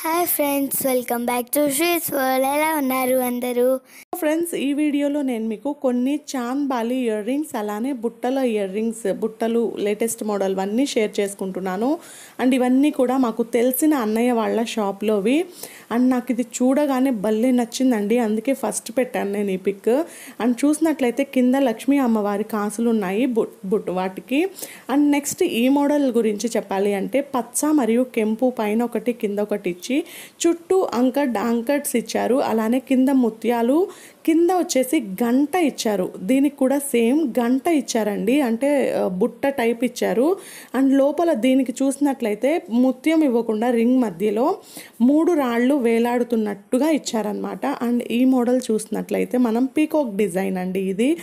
hi friends welcome back to Sree's world ఎలా ఉన్నారు అందరూ ఫ్రెండ్స్ ఈ వీడియోలో నేను మీకు కొన్ని చాంద్ బాలి ఇయర్ రింగ్స్ అలానే బుట్టల ఇయర్ రింగ్స్ బుట్టలు లేటెస్ట్ మోడల్ అన్నీ షేర్ చేసుకుంటున్నాను అండ్ ఇవన్నీ కూడా మాకు తెలిసిన అన్నయ్య వాళ్ళ షాప్లోవి అండ్ నాకు ఇది చూడగానే భలే నచ్చిందండి అందుకే ఫస్ట్ పెట్టాను నేను ఈ పిక్ అండ్ చూసినట్లయితే కింద లక్ష్మీ అమ్మవారి కాసులు ఉన్నాయి బుట్ బుట్ వాటికి అండ్ నెక్స్ట్ ఈ మోడల్ గురించి చెప్పాలి అంటే పచ్చ మరియు కెంపు పైన ఒకటి కింద ఒకటి ఇచ్చి చుట్టూ అంకడ్ అంకడ్స్ ఇచ్చారు అలానే కింద ముత్యాలు కింద వచ్చేసి గంట ఇచ్చారు దీనికి కూడా సేమ్ గంట ఇచ్చారండి అంటే ఆ, బుట్ట టైప్ ఇచ్చారు అండ్ లోపల దీనికి చూసినట్లయితే ముత్యం ఇవ్వకుండా రింగ్ మధ్యలో మూడు రాళ్ళు వేలాడుతున్నట్టుగా ఇచ్చారనమాట అండ్ ఈ మోడల్ చూసినట్లయితే మనం పీకాక్ డిజైన్ అండి ఇది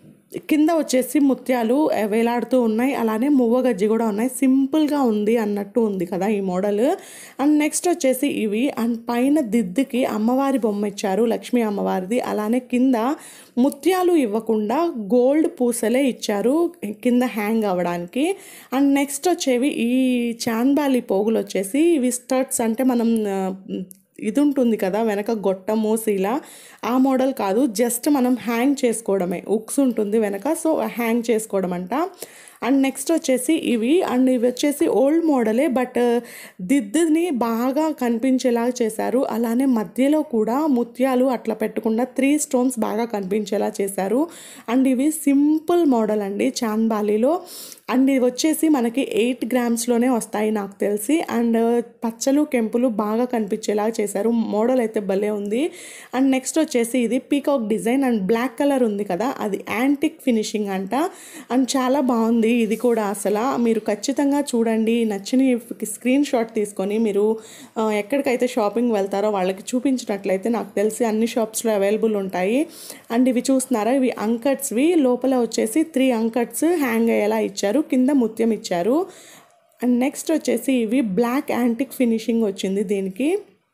కింద వచ్చేసి ముత్యాలు ఆ, వేలాడుతూ ఉన్నాయి అలానే మువ్వ గజ్జి కూడా ఉన్నాయి సింపుల్గా ఉంది అన్నట్టు ఉంది కదా ఈ మోడల్ అండ్ నెక్స్ట్ వచ్చేసి ఇవి అండ్ పైన దిద్దుకి అమ్మవారి బొమ్మ ఇచ్చారు లక్ష్మీ అమ్మవారిది అలానే కింద ముత్యాలు ఇవ్వకుండా గోల్డ్ పూసలే ఇచ్చారు కింద హ్యాంగ్ అవ్వడానికి అండ్ నెక్స్ట్ వచ్చేవి ఈ చాందాలి పోగులు వచ్చేసి ఇవి స్టర్ట్స్ అంటే మనం ఆ, ఇది ఉంటుంది కదా వెనక గొట్టము శీల ఆ మోడల్ కాదు జస్ట్ మనం హ్యాంగ్ చేసుకోవడమే ఉక్స్ ఉంటుంది వెనక సో హ్యాంగ్ చేసుకోవడం అంట అండ్ నెక్స్ట్ వచ్చేసి ఇవి అండ్ ఇవి వచ్చేసి ఓల్డ్ మోడలే బట్ దిద్దుని బాగా కనిపించేలా చేశారు అలానే మధ్యలో కూడా ముత్యాలు అట్లా పెట్టకుండా త్రీ స్టోన్స్ బాగా కనిపించేలా చేశారు అండ్ ఇవి సింపుల్ మోడల్ అండి చాంద్బాలిలో అండ్ ఇవి వచ్చేసి మనకి ఎయిట్ గ్రామ్స్లోనే వస్తాయి నాకు తెలిసి అండ్ పచ్చలు కెంపులు బాగా కనిపించేలా చేశారు మోడల్ అయితే భలే ఉంది అండ్ నెక్స్ట్ వచ్చేసి ఇది peacock design and black colour ఉంది కదా అది యాంటిక్ ఫినిషింగ్ అంట అండ్ చాలా బాగుంది ఇది కూడా అసలు మీరు ఖచ్చితంగా చూడండి నచ్చిన స్క్రీన్ షాట్ తీసుకొని మీరు ఆ, ఎక్కడికైతే షాపింగ్ వెళ్తారో వాళ్ళకి చూపించినట్లయితే నాకు తెలిసి అన్ని షాప్స్లో అవైలబుల్ ఉంటాయి అండ్ ఇవి చూస్తున్నారా ఇవి అంకట్స్వి లోపల వచ్చేసి త్రీ అంకట్స్ హ్యాంగ్ అయ్యేలా ఇచ్చారు కింద ముత్యం ఇచ్చారు అండ్ నెక్స్ట్ వచ్చేసి ఇవి బ్లాక్ యాంటిక్ ఫినిషింగ్ వచ్చింది దీనికి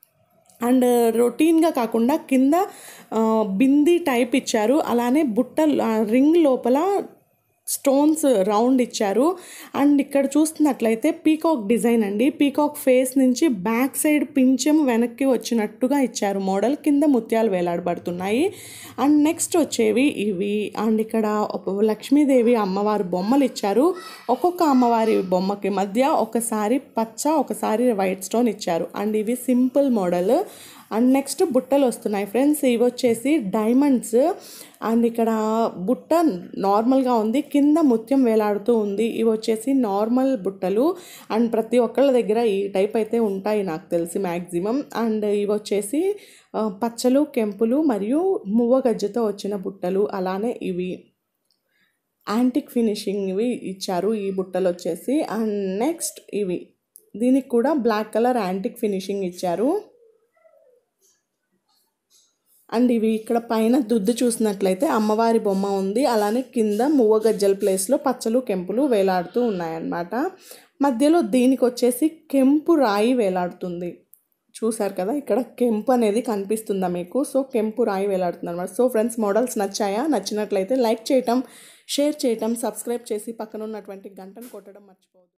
అండ్ రొటీన్గా కాకుండా కింద ఆ, బింది టైప్ ఇచ్చారు అలానే బుట్ట ఆ, రింగ్ లోపల స్టోన్స్ రౌండ్ ఇచ్చారు అండ్ ఇక్కడ చూస్తున్నట్లయితే పీకాక్ డిజైన్ అండి పీకాక్ ఫేస్ నుంచి బ్యాక్ సైడ్ పింఛం వెనక్కి వచ్చినట్టుగా ఇచ్చారు మోడల్ కింద ముత్యాలు వేలాడబడుతున్నాయి అండ్ నెక్స్ట్ వచ్చేవి ఇవి అండ్ ఇక్కడ ఒక లక్ష్మీదేవి అమ్మవారి బొమ్మలు ఇచ్చారు ఒక్కొక్క అమ్మవారి బొమ్మకి మధ్య ఒకసారి పచ్చ ఒకసారి వైట్ స్టోన్ ఇచ్చారు అండ్ ఇవి సింపుల్ మోడల్ అండ్ నెక్స్ట్ బుట్టలు వస్తున్నాయి ఫ్రెండ్స్ ఇవి వచ్చేసి డైమండ్స్ అండ్ ఇక్కడ బుట్ట నార్మల్గా ఉంది కింద ముత్యం వేలాడుతూ ఉంది ఇవి వచ్చేసి నార్మల్ బుట్టలు అండ్ ప్రతి ఒక్కళ్ళ దగ్గర ఈ టైప్ అయితే ఉంటాయి నాకు తెలిసి మ్యాక్సిమం అండ్ ఇవి వచ్చేసి ఆ, పచ్చలు కెంపులు మరియు మువ్వ గజ్జతో వచ్చిన బుట్టలు అలానే ఇవి యాంటిక్ ఫినిషింగ్ ఇవి ఇచ్చారు ఈ బుట్టలు వచ్చేసి అండ్ నెక్స్ట్ ఇవి దీనికి కూడా బ్లాక్ కలర్ యాంటిక్ ఫినిషింగ్ ఇచ్చారు అండ్ ఇవి ఇక్కడ పైన దుద్దు చూసినట్లయితే అమ్మవారి బొమ్మ ఉంది అలానే కింద మువ్వ గజ్జల ప్లేస్లో పచ్చలు కెంపులు వేలాడుతూ ఉన్నాయన్నమాట మధ్యలో దీనికి వచ్చేసి కెంపు రాయి వేలాడుతుంది చూసారు కదా ఇక్కడ కెంపు అనేది కనిపిస్తుందా మీకు సో కెంపు రాయి వేలాడుతుంది అనమాట సో ఫ్రెండ్స్ మోడల్స్ నచ్చాయా నచ్చినట్లయితే లైక్ చేయటం షేర్ చేయటం సబ్స్క్రైబ్ చేసి పక్కన ఉన్నటువంటి గంటను కొట్టడం మర్చిపోవద్దు